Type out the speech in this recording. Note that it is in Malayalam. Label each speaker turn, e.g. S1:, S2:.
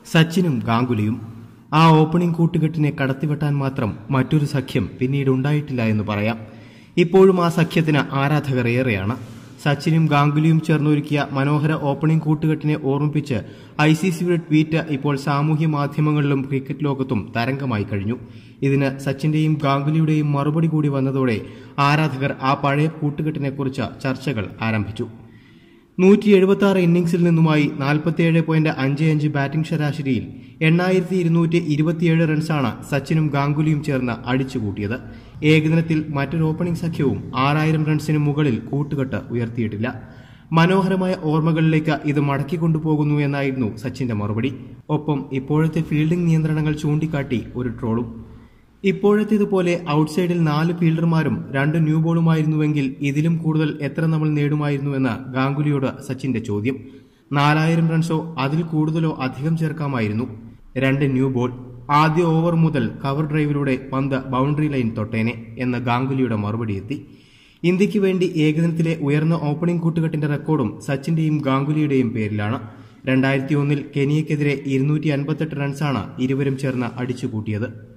S1: സച്ചിനും ഗാംഗുലിയും ആ ഓപ്പണിംഗ് കൂട്ടുകെട്ടിനെ കടത്തിവെട്ടാൻ മാത്രം മറ്റൊരു സഖ്യം പിന്നീട് ഉണ്ടായിട്ടില്ല എന്ന് പറയാം ഇപ്പോഴും ആ സഖ്യത്തിന് ആരാധകർ ഏറെയാണ് സച്ചിനും ഗാംഗുലിയും ചേർന്നൊരുക്കിയ മനോഹര ഓപ്പണിംഗ് കൂട്ടുകെട്ടിനെ ഓർമ്മിപ്പിച്ച് ഐ സി സിയുടെ ട്വീറ്റ് ഇപ്പോൾ സാമൂഹ്യ മാധ്യമങ്ങളിലും ക്രിക്കറ്റ് ലോകത്തും തരംഗമായി കഴിഞ്ഞു ഇതിന് സച്ചിന്റെയും ഗാംഗുലിയുടെയും മറുപടി കൂടി വന്നതോടെ ആരാധകർ ആ പഴയ കൂട്ടുകെട്ടിനെക്കുറിച്ച് ചർച്ചകൾ ആരംഭിച്ചു നൂറ്റി എഴുപത്തി ആറ് ഇന്നിംഗ്സിൽ നിന്നുമായി നാൽപ്പത്തിയേഴ് പോയിന്റ് അഞ്ച് അഞ്ച് ബാറ്റിംഗ് ശരാശരിയിൽ എണ്ണായിരത്തി ഇരുന്നൂറ്റി ഇരുപത്തിയേഴ് റൺസാണ് സച്ചിനും ഗാംഗുലിയും ചേർന്ന് അടിച്ചുകൂട്ടിയത് ഏകദിനത്തിൽ മറ്റൊരു ഓപ്പണിംഗ് സഖ്യവും ആറായിരം റൺസിന് മുകളിൽ കൂട്ടുകെട്ട് ഉയർത്തിയിട്ടില്ല മനോഹരമായ ഓർമ്മകളിലേക്ക് ഇത് മടക്കിക്കൊണ്ടുപോകുന്നു എന്നായിരുന്നു സച്ചിന്റെ മറുപടി ഒപ്പം ഇപ്പോഴത്തെ ഫീൽഡിംഗ് നിയന്ത്രണങ്ങൾ ചൂണ്ടിക്കാട്ടി ഒരു ട്രോളും ഇപ്പോഴത്തേതുപോലെ ഔട്ട്സൈഡിൽ നാല് ഫീൽഡർമാരും രണ്ട് ന്യൂ ബോളുമായിരുന്നുവെങ്കിൽ ഇതിലും കൂടുതൽ എത്ര നമ്മൾ നേടുമായിരുന്നുവെന്ന് ഗാംഗുലിയോട് സച്ചിന്റെ ചോദ്യം നാലായിരം റൺസോ അതിൽ കൂടുതലോ അധികം ചേർക്കാമായിരുന്നു രണ്ട് ന്യൂ ബോൾ ആദ്യ ഓവർ മുതൽ കവർ ഡ്രൈവിലൂടെ പന്ത് ബൗണ്ടറി ലൈൻ തൊട്ടേനെ എന്ന് ഗാംഗുലിയുടെ മറുപടി എത്തി ഇന്ത്യക്ക് വേണ്ടി ഏകദിനത്തിലെ ഉയർന്ന ഓപ്പണിംഗ് കൂട്ടുകെട്ടിന്റെ റെക്കോർഡും സച്ചിന്റെയും ഗാംഗുലിയുടെയും പേരിലാണ് രണ്ടായിരത്തി ഒന്നിൽ കെനിയക്കെതിരെ ഇരുന്നൂറ്റി അൻപത്തെട്ട് റൺസാണ് ഇരുവരും ചേർന്ന് അടിച്ചുകൂട്ടിയത്